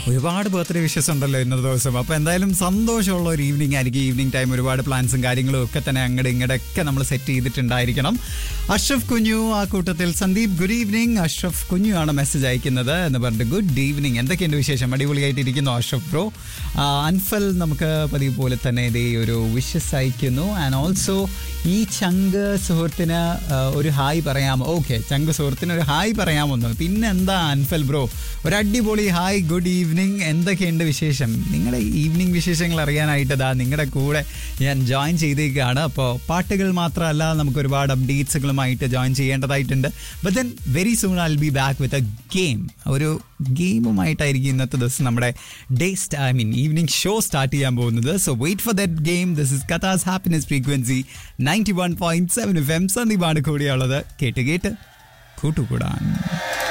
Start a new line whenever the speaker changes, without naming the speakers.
ഒരുപാട് birthday wishes ഉണ്ടല്ലോ ഇന്നത്തെ ദിവസം അപ്പോൾ എന്തായാലും സന്തോഷമുള്ള ഒരു ഈവനിങ് ആയിരിക്കും ഈവനിങ് ടൈം ഒരുപാട് പ്ലാൻസും കാര്യങ്ങളും ഒക്കെ തന്നെ അങ്ങോട്ട് ഇങ്ങോട്ടൊക്കെ നമ്മൾ സെറ്റ് ചെയ്തിട്ടുണ്ടായിരിക്കണം അഷ്റഫ് കുഞ്ഞു ആ കൂട്ടത്തിൽ സന്ദീപ് ഗുഡ് ഈവനിങ് അഷ്റഫ് കുഞ്ഞു ആണ് മെസ്സേജ് അയക്കുന്നത് എന്ന് പറഞ്ഞിട്ട് ഗുഡ് ഈവനിങ് എന്തൊക്കെയുണ്ട് വിശേഷം അടിപൊളിയായിട്ടിരിക്കുന്നു അഷ്റഫ് ബ്രോ അൻഫൽ നമുക്ക് പതിവ് പോലെ തന്നെ ഇതേ ഒരു വിഷസ് അയക്കുന്നു ആൻഡ് ഓൾസോ ഈ ചങ്ക് സുഹൃത്തിന് ആ, ഒരു ഹായ് പറയാമോ ഓക്കെ ചങ്ക് സുഹൃത്തിന് ഒരു ഹായ് പറയാമോന്ന് പിന്നെ എന്താ അൻഫൽ ബ്രോ ഒരു അടിപൊളി ഹായ് ഗുഡ് ഈവനിങ് എന്തൊക്കെയുണ്ട് വിശേഷം നിങ്ങളുടെ ഈവനിങ് വിശേഷങ്ങൾ അറിയാനായിട്ട് ദാ നിങ്ങളുടെ കൂടെ ഞാൻ ജോയിൻ ചെയ്തേക്കാണ് അപ്പോൾ പാട്ടുകൾ മാത്രമല്ല നമുക്ക് ഒരുപാട് അപ്ഡേറ്റ്സുകളുമായിട്ട് ജോയിൻ ചെയ്യേണ്ടതായിട്ടുണ്ട് but then very soon I be back with a game ഒരു ഗെയിമുമായിട്ടായിരിക്കും ഇന്നത്തെ ദിവസം നമ്മുടെ day I mean evening show start ചെയ്യാൻ പോകുന്നത് so wait for that game this is കഥാസ് happiness frequency ninety one point seven F M സന്ദീപാണ് കൂടിയുള്ളത് കേട്ട് കേട്ട് കൂട്ടുകൂടാൻ